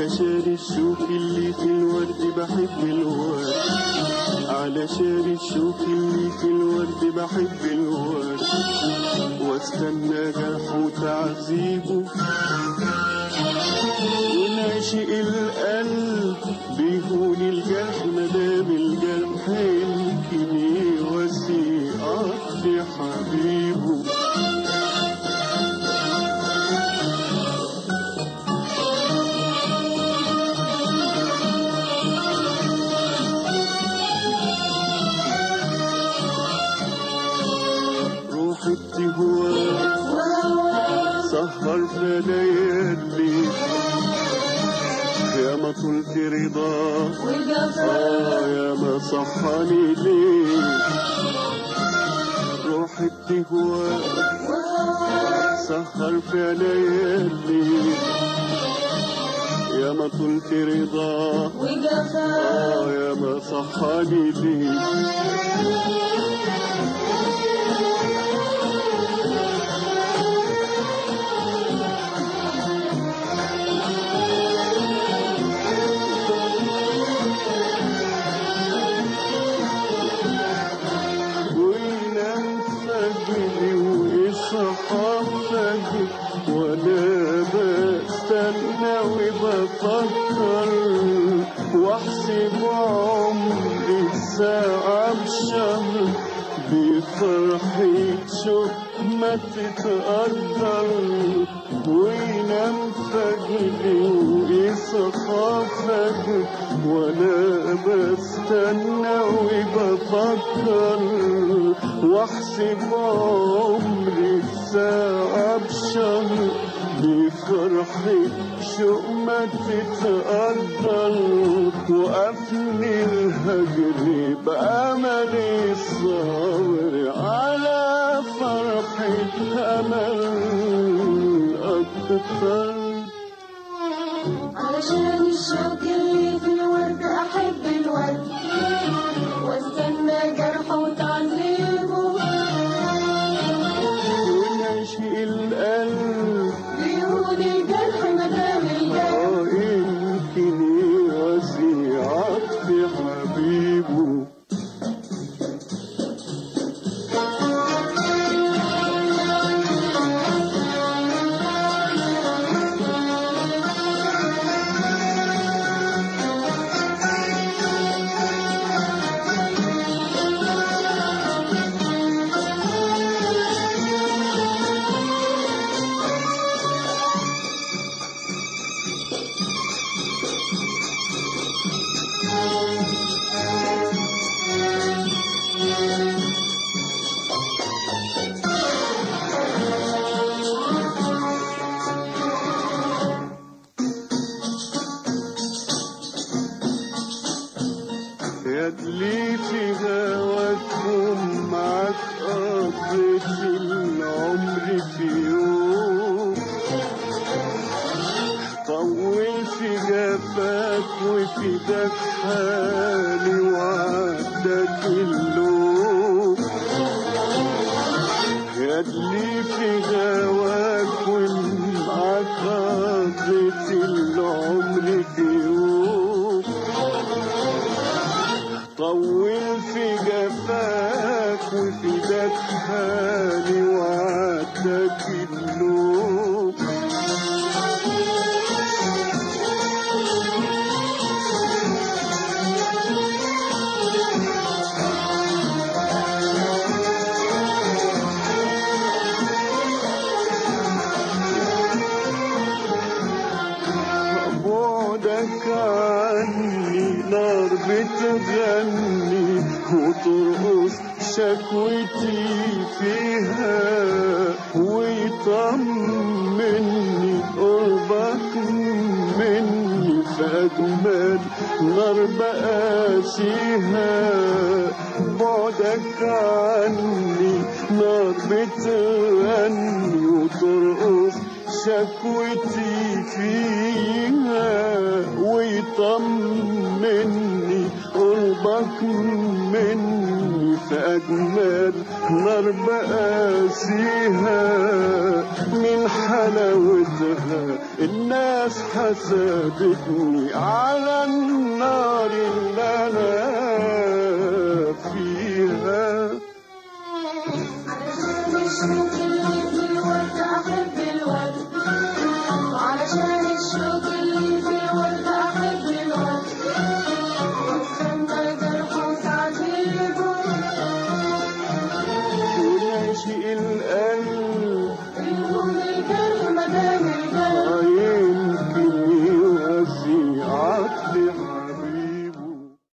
علشان الشوك اللي في الورد بحب الورد علشان الشوك اللي في الورد بحب الورد واستنى جرحه وتعذيبه وناشئ القلب بيهون الجرح مدام الجرح يمكن يواسي قصد حبيبه روح التهوى سهر في ليالي يا ما طلت رضا آه يا ما صحاني ليه روح التهوى سهر في ليالي يا ما طلت رضا آه يا ما صحاني ليه وينام فجري ويصحى فجري وانا بستنى وبفكر واحسب عمري الساعة بشهر بفرحة شوق ما تتقدر وينام فجري ويصحى فجري وانا بستنى وبفكر واحسب عمري الساعة بشهر بفرحة شوق ما تتقدر وقفني الهجر بأملي الصبر على فرحة أمل أكتر علشان الشوق اللي في الورد أحب الورد واستنى جرحه وتعذيبه وناشئ القلب بيهون الجرح مدام الجرح آه يمكن يواسي عطف حبيبه يدلي في هواكم معك قضيت العمر في يوم طول في جفاك وفي دك حالي وعدك اللوم يدلي في هواك ومعك قضيت العمر في يوم طول في جفاك وفي دك حالي وعدك النوم بعدك عني نار بتغني وترقص شكوتي فيها ويطمني قربك مني فأجمل نار بقاسيها بعدك عني نار بتغني وترقص شكوتي فيها ويطمني قربك مني في أجمل نار بقاسيها من حلاوتها الناس حسدتني على النار اللي أنا فيها علشان الشوق اللي في الورد أحب الورد علشان الجرح وتعذيبه وناشئ القلب يكون الجرح مدام الجرح يمكن يواسي عقل حبيبي